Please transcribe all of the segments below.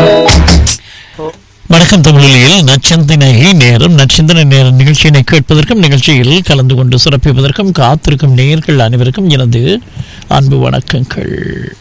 வணக்கம் தமிழில் நச்சந்தினை நேரம் நச்சந்தினை நேர நிகழ்ச்சியினை கேட்பதற்கும் நிகழ்ச்சியில் கலந்து கொண்டு சிறப்பிப்பதற்கும் காத்திருக்கும் நேயர்கள் அனைவருக்கும் எனது அன்பு வணக்கங்கள்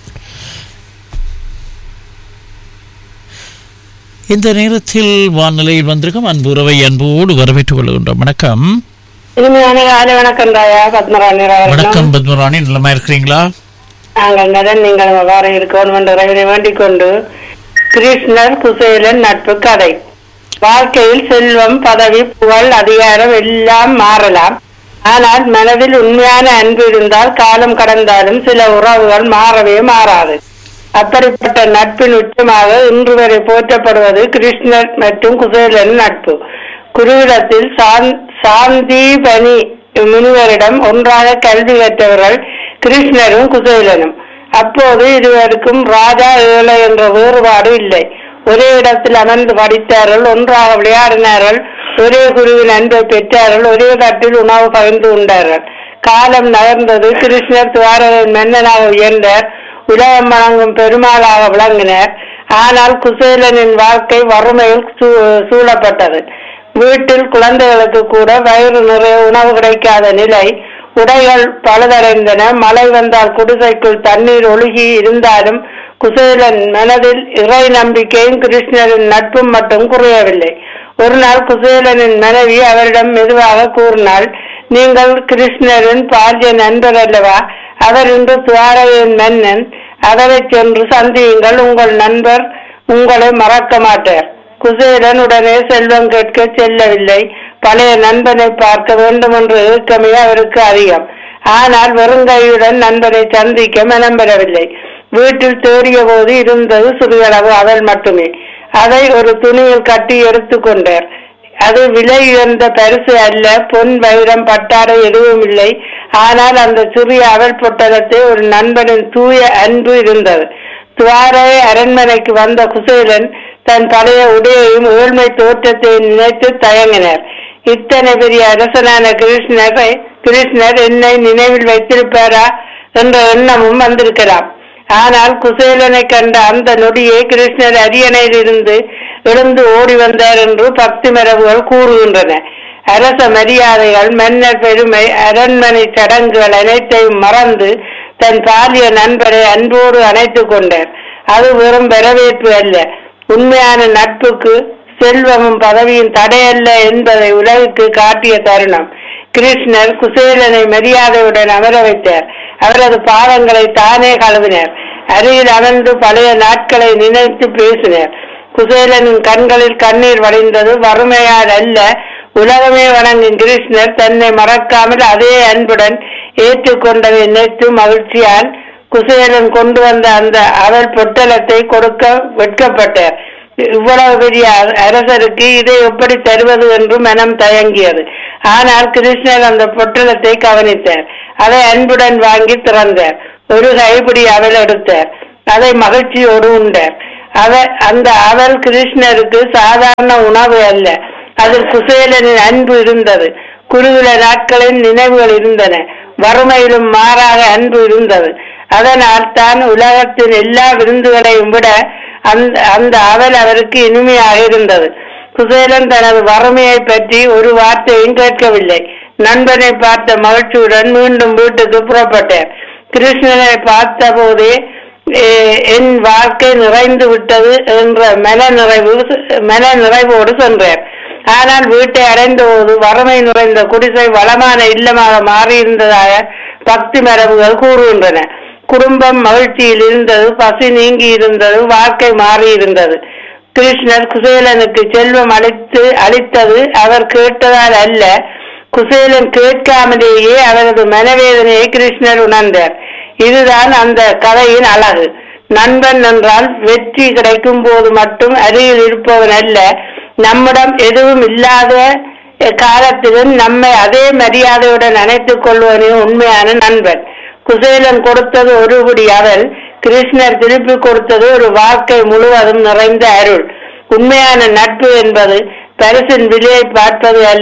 இந்த நேரத்தில் வானிலையில் வந்திருக்கும் அன்பு உறவை அன்போடு வரவேற்றுக் கொள்கின்றோம் வணக்கம் இனிமையான காலை வணக்கம் ராயா பத்மராணி ராயா வணக்கம் பத்மராணி நலமா இருக்கிறீங்களா நாங்கள் நலன் நீங்கள் வார இருக்கணும் என்று இறைவனை வேண்டிக் கொண்டு கிருஷ்ணர் குசேலன் நட்பு கதை வாழ்க்கையில் செல்வம் பதவி புகழ் அதிகாரம் எல்லாம் மாறலாம் ஆனால் மனதில் உண்மையான அன்பு இருந்தால் காலம் கடந்தாலும் சில உறவுகள் மாறவே மாறாது அப்படிப்பட்ட நட்பின் உச்சமாக இன்று வரை போற்றப்படுவது கிருஷ்ணர் மற்றும் குசேலன் நட்பு குருவிடத்தில் சாந்- சாந்தீபனி முனிவரிடம் ஒன்றாக கல்வி கற்றவர்கள் கிருஷ்ணரும் குசேலனும் அப்போது இருவருக்கும் ராஜா ஏழை என்ற வேறுபாடு இல்லை ஒரே இடத்தில் அமர்ந்து படித்தார்கள் ஒன்றாக விளையாடினார்கள் ஒரே குருவின் அன்பை பெற்றார்கள் ஒரே தட்டில் உணவு பகிர்ந்து உண்டார்கள் காலம் நகர்ந்தது கிருஷ்ணர் துவாரகன் மன்னனாக உயர்ந்தார் உலகம் வழங்கும் பெருமாளாக விளங்கினார் ஆனால் குசேலனின் வாழ்க்கை வறுமையில் சூ- சூழப்பட்டது வீட்டில் குழந்தைகளுக்கு கூட வயிறு நிறைய உணவு கிடைக்காத நிலை உடைகள் பழுதடைந்தன மழை வந்தால் குடிசைக்குள் தண்ணீர் ஒழுகி இருந்தாலும் குசேலன் மனதில் இறை நம்பிக்கையும் கிருஷ்ணரின் நட்பும் மட்டும் குறையவில்லை ஒரு நாள் குசேலனின் மனைவி அவரிடம் மெதுவாக கூறினாள் நீங்கள் கிருஷ்ணரின் பால்ய நண்பர் அல்லவா அவர் இன்று துவாரகையின் மன்னன் அவரை சென்று சந்தியுங்கள் உங்கள் நண்பர் உங்களை மறக்க மாட்டார் குசேலன் உடனே செல்வம் கேட்க செல்லவில்லை பழைய நண்பனை பார்க்க வேண்டும் என்ற ஏக்கமே அவருக்கு அதிகம் ஆனால் வெறுங்கையுடன் நண்பனை சந்திக்க மனம் பெறவில்லை வீட்டில் தேடிய போது இருந்தது சிறிதளவு அவள் மட்டுமே அதை ஒரு துணியில் கட்டி எடுத்துக்கொண்டார் அது விலை உயர்ந்த பரிசு அல்ல பொன் வைரம் பட்டாடை எதுவும் இல்லை ஆனால் அந்த சிறிய அவல் பொட்டலத்தை ஒரு நண்பனின் தூய அன்பு இருந்தது துவாரை அரண்மனைக்கு வந்த குசேலன் தன் பழைய உடையையும் ஏழ்மை தோற்றத்தையும் நினைத்து தயங்கினார் இத்தனை பெரிய அரசனான கிருஷ்ணரை கிருஷ்ணர் என்னை நினைவில் வைத்திருப்பாரா என்ற எண்ணமும் வந்திருக்கலாம் ஆனால் குசேலனை கண்ட அந்த நொடியே கிருஷ்ணர் அரியணையில் இருந்து எழுந்து ஓடி வந்தார் என்று பக்தி மரபுகள் கூறுகின்றன அரச மரியாதைகள் மன்னர் பெருமை அரண்மனை சடங்குகள் அனைத்தையும் மறந்து தன் பாலிய நண்பரை அன்போடு அணைத்துக் கொண்டார் அது வெறும் வரவேற்பு அல்ல உண்மையான நட்புக்கு செல்வமும் பதவியும் தடையல்ல என்பதை உலகுக்கு காட்டிய தருணம் கிருஷ்ணர் குசேலனை மரியாதையுடன் அமர வைத்தார் அவரது பாதங்களை தானே கழுவினார் அருகில் அமர்ந்து பழைய நாட்களை நினைத்து பேசினார் குசேலனின் கண்களில் கண்ணீர் வடிந்தது வறுமையால் அல்ல உலகமே வணங்கும் கிருஷ்ணர் தன்னை மறக்காமல் அதே அன்புடன் ஏற்றுக்கொண்டதை நினைத்து மகிழ்ச்சியால் குசேலன் கொண்டு வந்த அந்த அவல் பொட்டலத்தை கொடுக்க வெட்கப்பட்டார் இவ்வளவு பெரிய அ- அரசருக்கு இதை எப்படி தருவது என்று மனம் தயங்கியது ஆனால் கிருஷ்ணர் அந்த பொட்டலத்தை கவனித்தார் அதை அன்புடன் வாங்கி திறந்தார் ஒரு கைப்பிடி அவல் எடுத்தார் அதை மகிழ்ச்சியோடு உண்டார் அவ அந்த அவல் கிருஷ்ணருக்கு சாதாரண உணவு அல்ல அதில் குசேலனின் அன்பு இருந்தது குருவில நாட்களின் நினைவுகள் இருந்தன வறுமையிலும் மாறாக அன்பு இருந்தது அதனால் தான் உலகத்தின் எல்லா விருந்துகளையும் விட அந்த அந்த அவல் அவருக்கு இனிமையாக இருந்தது குசேலன் தனது வறுமையை பற்றி ஒரு வார்த்தையும் கேட்கவில்லை நண்பனை பார்த்த மகிழ்ச்சியுடன் மீண்டும் வீட்டுக்கு புறப்பட்டார் கிருஷ்ணனை பார்த்த போதே "ஏ- என் வாழ்க்கை நிறைந்து விட்டது என்ற மன நிறைவு மன நிறைவோடு சென்றார் ஆனால் வீட்டை அடைந்த போது வறுமை நிறைந்த குடிசை வளமான இல்லமாக மாறியிருந்ததாக பக்தி மரபுகள் கூறுகின்றன குடும்பம் மகிழ்ச்சியில் இருந்தது பசி நீங்கி இருந்தது வாழ்க்கை மாறி இருந்தது கிருஷ்ணர் குசேலனுக்கு செல்வம் அளித்து அளித்தது அவர் கேட்டதால் அல்ல குசேலன் கேட்காமலேயே அவரது மனவேதனையை கிருஷ்ணர் உணர்ந்தார் இதுதான் அந்த கதையின் அழகு நண்பன் என்றால் வெற்றி கிடைக்கும் போது மட்டும் அருகில் இருப்பவன் அல்ல நம்மிடம் எதுவும் இல்லாத காலத்திலும் நம்மை அதே மரியாதையுடன் அணைத்துக் கொள்வனே உண்மையான நண்பன் குசேலன் கொடுத்தது ஒரு பிடி அவல் கிருஷ்ணர் திருப்பி கொடுத்தது ஒரு வாழ்க்கை முழுவதும் நிறைந்த அருள் உண்மையான நட்பு என்பது பரிசின் விலையை பார்ப்பது அல்ல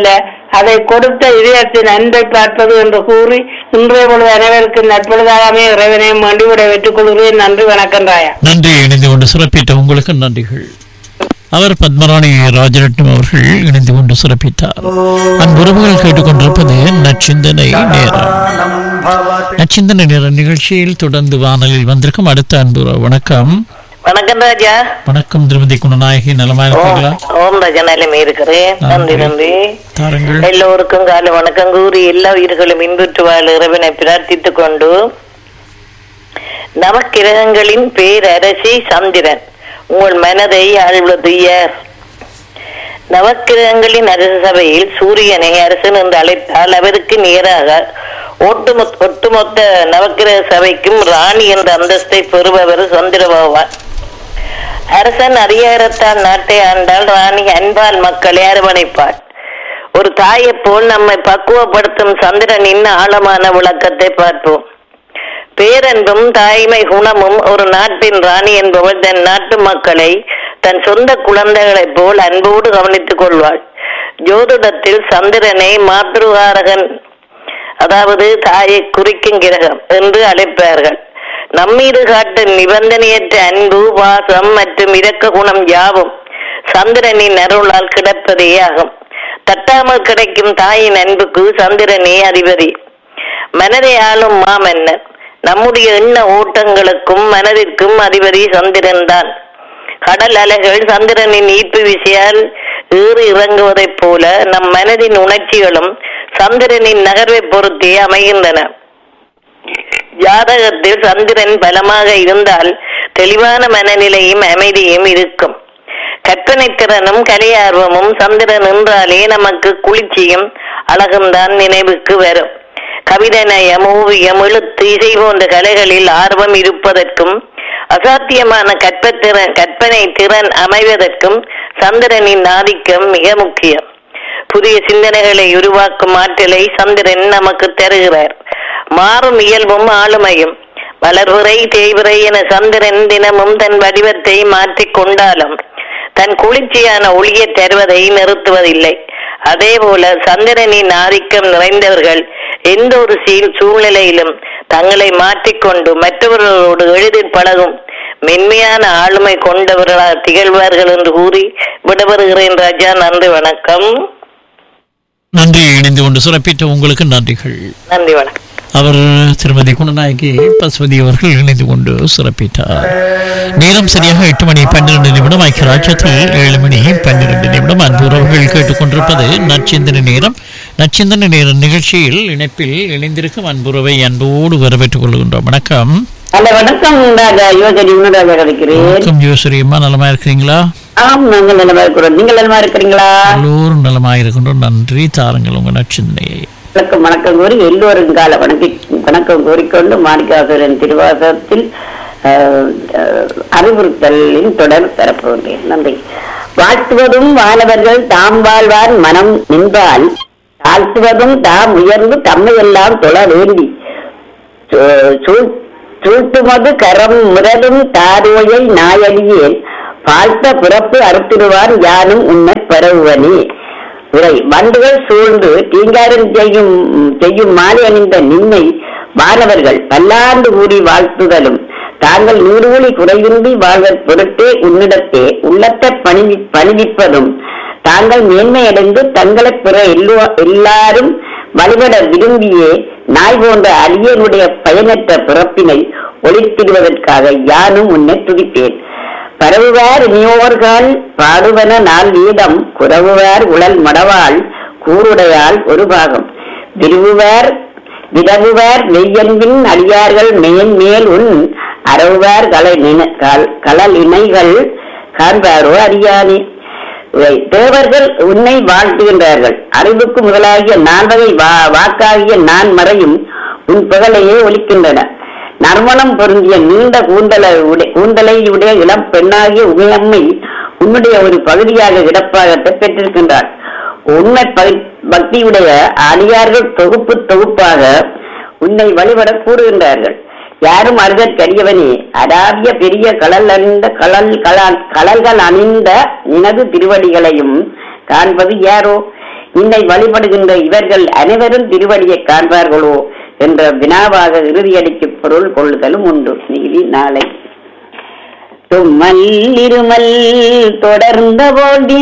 அதை கொடுத்த இதயத்தின் அன்பை பார்ப்பது என்று கூறி இன்றைய பொழுது அனைவருக்கும் நட்பொழுதாகவே இறைவனையும் வேண்டி விட வெற்றுக் கொள்கிறேன் நன்றி வணக்கம் ராயா நன்றி இணைந்து கொண்டு சிறப்பித்த உங்களுக்கு நன்றிகள் அவர் பத்மராணி ராஜரட்னம் அவர்கள் இணைந்து கொண்டு சிறப்பித்தார் அன்புறவுகள் கேட்டுக்கொண்டிருப்பது நச்சிந்தனை நேரம் நச்சிந்தனை நேர நிகழ்ச்சியில் தொடர்ந்து வானலில் வந்திருக்கும் அடுத்த அன்புறவு வணக்கம் வணக்கம் ராஜா வணக்கம் திருமதி குணநாயகி நலமா இருக்கீங்களா ஓம் ராஜா நிலைமை இருக்கிறேன் நன்றி நன்றி தாருங்கள் எல்லோருக்கும் காலை வணக்கம் கூறி எல்லா உயிர்களும் இன்புற்று வாழ இறைவனை பிரார்த்தித்துக் கொண்டு நவக்கிரகங்களின் பேரரசி சந்திரன் உங்கள் மனதை ஆழ்வது யார் நவக்கிரகங்களின் அரச சபையில் சூரியனை அரசன் என்று அழைத்தால் அவருக்கு நேராக ஒட்டுமொத்த ஒட்டுமொத்த நவக்கிரக சபைக்கும் ராணி என்ற அந்தஸ்தை பெறுபவர் சந்திர பகவான் அரசன் அதிகாரத்தால் நாட்டை ஆண்டால் ராணி அன்பால் மக்களை அரவணைப்பாள் ஒரு தாயைப் போல் நம்மை பக்குவப்படுத்தும் சந்திரனின் ஆழமான விளக்கத்தை பார்ப்போம் பேரன்பும் தாய்மை குணமும் ஒரு நாட்டின் ராணி என்பவள் தன் நாட்டு மக்களை தன் சொந்த குழந்தைகளைப் போல் அன்போடு கவனித்துக் கொள்வாள் ஜோதிடத்தில் சந்திரனை மாத்ருகாரகன் அதாவது தாயை குறிக்கும் கிரகம் என்று அழைப்பார்கள் நம்மீது காட்டும் நிபந்தனையற்ற அன்பு பாசம் மற்றும் இரக்க குணம் யாவும் சந்திரனின் அருளால் கிடைப்பதே ஆகும் தட்டாமல் கிடைக்கும் தாயின் அன்புக்கு சந்திரனே அதிபதி மனதை ஆளும் மாமன்னர் நம்முடைய எண்ண ஓட்டங்களுக்கும் மனதிற்கும் அதிபதி சந்திரன் தான் கடல் அலைகள் சந்திரனின் ஈர்ப்பு விசையால் ஏறி இறங்குவதைப் போல நம் மனதின் உணர்ச்சிகளும் சந்திரனின் நகர்வை பொறுத்தே அமைகின்றன ஜாதகத்தில் சந்திரன் பலமாக இருந்தால் தெளிவான மனநிலையும் அமைதியும் இருக்கும் கற்பனை திறனும் கலையார்வமும் சந்திரன் என்றாலே நமக்கு குளிர்ச்சியும் அழகும் தான் நினைவுக்கு வரும் கவிதை நயம் ஓவியம் எழுத்து இசை போன்ற கலைகளில் ஆர்வம் இருப்பதற்கும் அசாத்தியமான கற்பத்திறன் கற்பனை திறன் அமைவதற்கும் சந்திரனின் ஆதிக்கம் மிக முக்கியம் புதிய சிந்தனைகளை உருவாக்கும் ஆற்றலை சந்திரன் நமக்கு தருகிறார் மாறும் இயல்பும் ஆளுமையும் வளர்வுரை தேய்வுரை என சந்திரன் தினமும் தன் வடிவத்தை மாற்றிக் கொண்டாலும் தன் குளிர்ச்சியான ஒளியை தருவதை நிறுத்துவதில்லை அதே போல சந்திரனின் ஆதிக்கம் நிறைந்தவர்கள் எந்த ஒரு சீ- சூழ்நிலையிலும் தங்களை மாற்றிக்கொண்டு மற்றவர்களோடு எளிதில் பழகும் மென்மையான ஆளுமை கொண்டவர்களாக திகழ்வார்கள் என்று கூறி விடைபெறுகிறேன் ராஜா நன்றி வணக்கம் நன்றி இணைந்து கொண்டு சிறப்பித்த உங்களுக்கு நன்றிகள் நன்றி வணக்கம் அவர் திருமதி குணநாயகி பசுபதி அவர்கள் இணைந்து கொண்டு சிறப்பித்தார் நேரம் சரியாக எட்டு மணி பன்னிரண்டு நிமிடம் ஐக்கிய ராஜ்யத்தில் ஏழு மணி பன்னிரண்டு நிமிடம் அன்பு உறவுகள் கேட்டுக்கொண்டிருப்பது நற்சிந்தனை நேரம் நற்சிந்தனை நேர நிகழ்ச்சியில் இணைப்பில் இணைந்திருக்கும் அன்புறவை அன்போடு வரவேற்றுக் கொள்கின்றோம் வணக்கம் அந்த வணக்கம் ராஜா யோசனை உணராஜா கிடைக்கிறேன் வணக்கம் ஜோசரியம்மா நலமா இருக்கிறீங்களா ஆம் நாங்கள் நலமா இருக்கிறோம் நீங்கள் நலமா இருக்கிறீங்களா எல்லோரும் நலமா இருக்கின்றோம் நன்றி தாருங்கள் உங்க நற்சிந்தனையை வணக்கம் வணக்கம் கூறி எல்லோரும் கால வணக்கி வணக்கம் கூறிக்கொண்டு மாணிக்காசுரன் திருவாசகத்தில் அஹ், அஹ், அறிவுறுத்தலின் தொடர் தரப்போகிறேன் நன்றி வாழ்த்துவதும் வானவர்கள் தாம் வாழ்வார் மனம் நின்றால் தாழ்த்துவதும் தாம் உயர்ந்து தம்மையெல்லாம் தொழ வேண்டி சூ- சூழ்- சூழ்த்துமது கரம் முரலும் தாரோயை நாயடியேன் வாழ்த்த பிறப்பு அறுத்திடுவான் யானும் உன்னை பரவுவனே உரை வண்டுகள் சூழ்ந்து தீங்காரம் செய்யும் செய்யும் மாலை அணிந்த நின்னை மாணவர்கள் பல்லாண்டு கூடி வாழ்த்துதலும் தாங்கள் நூறுவழி குறையின்றி வாழ்வதற் பொருட்டே உன்னிடத்தே உள்ளத்தை பணிவி பணிவிப்பதும் தாங்கள் மேன்மையடைந்து தங்களைப் பெற எல்லோ எல்லாரும் வழிபட விரும்பியே நாய் போன்ற அடியனுடைய பயனற்ற பிறப்பினை ஒளித்திடுவதற்காக யானும் உன்னை துதிப்பேன் பரவுவார் இனியோர்கள் பாடுவன நாள் வீதம் குறவுவார் உழல் மடவாள் கூருடையால் ஒரு பாகம் விரும்புவார் விதவுவார் மெய்யன்பின் அடியார்கள் மேன் மேல் உன் அறவுவார் கலை நின- கல்- கலல் இணைகள் காண்பாரோ அறியானே இவை தேவர்கள் உன்னை வாழ்த்துகின்றார்கள் அறிவுக்கு முதலாகிய நான்வகை வா வாக்காகிய நான் மறையும் உன் புகழையே ஒலிக்கின்றன நறுமணம் பொருந்திய நீண்ட கூந்தல உடை- கூந்தலை உடைய இளம் பெண்ணாகிய உமையம்மை உன்னுடைய ஒரு பகுதியாக இடப்பாகத்தை பெற்றிருக்கின்றாள் உண்மை ப- பக்தியுடைய அடியார்கள் தொகுப்பு தொகுப்பாக உன்னை வழிபட கூறுகின்றார்கள் யாரும் அருகற்கரியவனே அடாவிய பெரிய கடல் அணிந்த கடல் கலல் கடல்கள் அணிந்த நினது திருவடிகளையும் காண்பது யாரோ நின்னை வழிபடுகின்ற இவர்கள் அனைவரும் திருவடியை காண்பார்களோ என்ற வினாவாக இறுதியடிக்கு பொருள் கொள்ளுதலும் உண்டு நீதி நாளை தும்மல் இருமல் தொடர்ந்த போல்